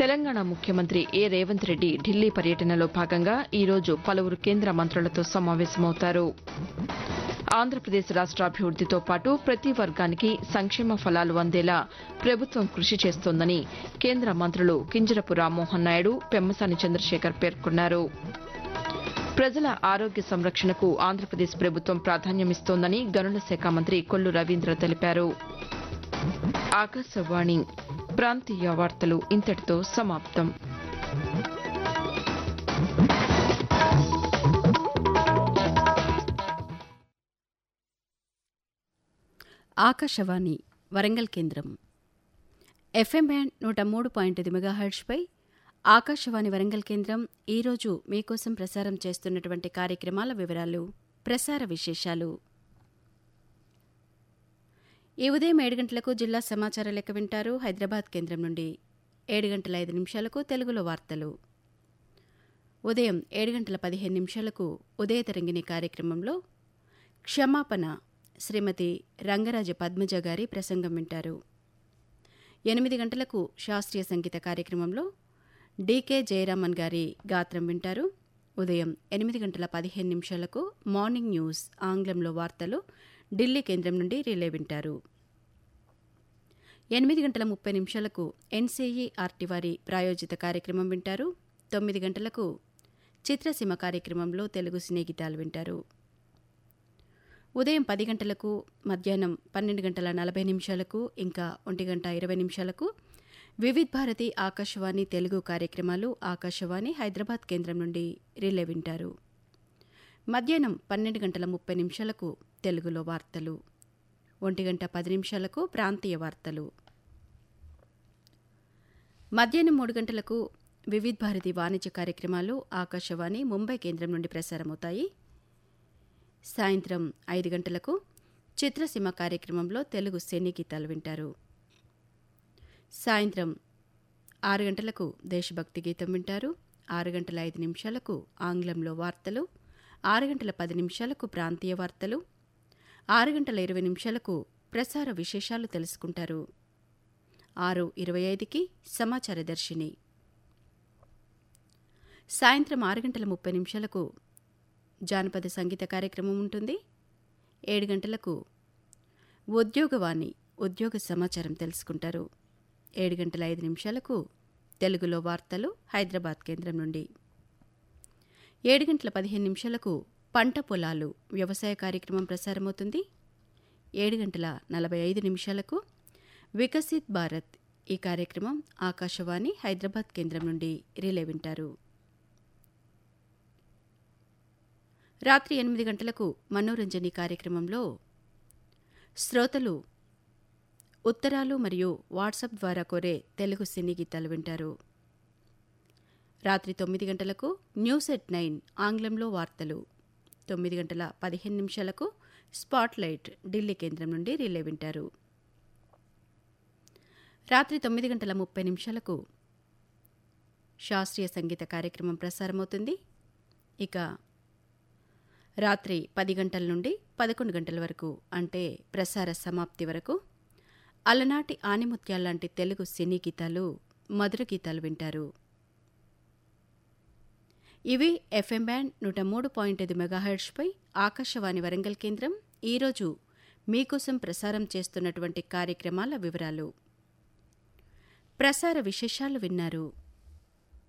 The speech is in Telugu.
తెలంగాణ ముఖ్యమంత్రి ఏ రేవంత్ రెడ్డి ఢిల్లీ పర్యటనలో భాగంగా ఈరోజు పలువురు కేంద్ర మంత్రులతో సమావేశమవుతారు ఆంధ్రప్రదేశ్ రాష్ట్రాభివృద్దితో పాటు ప్రతి వర్గానికి సంక్షేమ ఫలాలు అందేలా ప్రభుత్వం కృషి చేస్తోందని కేంద్ర మంత్రులు కింజరపు రామ్మోహన్ నాయుడు పెమ్మసాని చంద్రశేఖర్ పేర్కొన్నారు ప్రజల ఆరోగ్య సంరక్షణకు ఆంధ్రప్రదేశ్ ప్రభుత్వం ప్రాధాన్యమిస్తోందని గనుల శాఖ మంత్రి కొల్లు రవీంద్ర తెలిపారు ఆకాశవాణి ప్రాంతీయ వార్తలు ఇంతటితో సమాప్తం ఆకాశవాణి వరంగల్ కేంద్రం ఎఫ్ఎం బ్యాండ్ నూట మూడు పాయింట్ ఐదు మెగాహెర్ట్స్పై ఆకాశవాణి వరంగల్ కేంద్రం ఈరోజు మీకోసం ప్రసారం చేస్తున్నటువంటి కార్యక్రమాల వివరాలు ప్రసార విశేషాలు ఈ ఉదయం ఏడు గంటలకు జిల్లా సమాచార లెక్క వింటారు హైదరాబాద్ కేంద్రం నుండి ఏడు గంటల ఐదు నిమిషాలకు తెలుగులో వార్తలు ఉదయం ఏడు గంటల పదిహేను నిమిషాలకు ఉదయ తరంగిణి కార్యక్రమంలో క్షమాపణ శ్రీమతి రంగరాజ పద్మజ గారి ప్రసంగం వింటారు ఎనిమిది గంటలకు శాస్త్రీయ సంగీత కార్యక్రమంలో డీకే జయరామన్ గారి గాత్రం వింటారు ఉదయం ఎనిమిది గంటల పదిహేను నిమిషాలకు మార్నింగ్ న్యూస్ ఆంగ్లంలో వార్తలు ఢిల్లీ కేంద్రం నుండి రిలే వింటారు ఎనిమిది గంటల ముప్పై నిమిషాలకు ఎన్సీఈఆర్టీ వారి ప్రాయోజిత కార్యక్రమం వింటారు తొమ్మిది గంటలకు చిత్రసీమ కార్యక్రమంలో తెలుగు సినీ గీతాలు వింటారు ఉదయం పది గంటలకు మధ్యాహ్నం పన్నెండు గంటల నలభై నిమిషాలకు ఇంకా ఒంటి గంట ఇరవై నిమిషాలకు వివిధ్ భారతి ఆకాశవాణి తెలుగు కార్యక్రమాలు ఆకాశవాణి హైదరాబాద్ కేంద్రం నుండి రిలే వింటారు మధ్యాహ్నం పన్నెండు గంటల ముప్పై నిమిషాలకు తెలుగులో వార్తలు ఒంటి గంట పది నిమిషాలకు ప్రాంతీయ వార్తలు మధ్యాహ్నం మూడు గంటలకు వివిధ్ భారతి వాణిజ్య కార్యక్రమాలు ఆకాశవాణి ముంబై కేంద్రం నుండి ప్రసారమవుతాయి సాయంత్రం ఐదు గంటలకు చిత్రసీమ కార్యక్రమంలో తెలుగు సినీ గీతాలు వింటారు సాయంత్రం ఆరు గంటలకు దేశభక్తి గీతం వింటారు ఆరు గంటల ఐదు నిమిషాలకు ఆంగ్లంలో వార్తలు ఆరు గంటల పది నిమిషాలకు ప్రాంతీయ వార్తలు ఆరు గంటల ఇరవై నిమిషాలకు ప్రసార విశేషాలు తెలుసుకుంటారు ఆరు ఇరవై ఐదుకి సమాచార దర్శిని సాయంత్రం ఆరు గంటల ముప్పై నిమిషాలకు జానపద సంగీత కార్యక్రమం ఉంటుంది ఏడు గంటలకు ఉద్యోగవాణి ఉద్యోగ సమాచారం తెలుసుకుంటారు ఏడు గంటల ఐదు నిమిషాలకు తెలుగులో వార్తలు హైదరాబాద్ కేంద్రం నుండి ఏడు గంటల పదిహేను నిమిషాలకు పంట పొలాలు వ్యవసాయ కార్యక్రమం ప్రసారమవుతుంది ఏడు గంటల నలభై ఐదు నిమిషాలకు వికసిత్ భారత్ ఈ కార్యక్రమం ఆకాశవాణి హైదరాబాద్ కేంద్రం నుండి రిలే వింటారు రాత్రి ఎనిమిది గంటలకు మనోరంజని కార్యక్రమంలో శ్రోతలు ఉత్తరాలు మరియు వాట్సాప్ ద్వారా కోరే తెలుగు సినీ గీతాలు వింటారు రాత్రి తొమ్మిది గంటలకు న్యూస్ ఎట్ నైన్ ఆంగ్లంలో వార్తలు తొమ్మిది గంటల పదిహేను నిమిషాలకు స్పాట్లైట్ ఢిల్లీ కేంద్రం నుండి రిలే వింటారు రాత్రి తొమ్మిది గంటల ముప్పై నిమిషాలకు శాస్త్రీయ సంగీత కార్యక్రమం ప్రసారమవుతుంది ఇక రాత్రి పది గంటల నుండి పదకొండు గంటల వరకు అంటే ప్రసార సమాప్తి వరకు అలనాటి ఆనిముత్యాల్లాంటి తెలుగు సినీ గీతాలు మధుర గీతాలు వింటారు ఇవి ఎఫ్ఎం బ్యాండ్ నూట మూడు పాయింట్ ఐదు మెగాహెర్ట్స్పై ఆకాశవాణి వరంగల్ కేంద్రం ఈరోజు మీకోసం ప్రసారం చేస్తున్నటువంటి కార్యక్రమాల వివరాలు ప్రసార విశేషాలు విన్నారు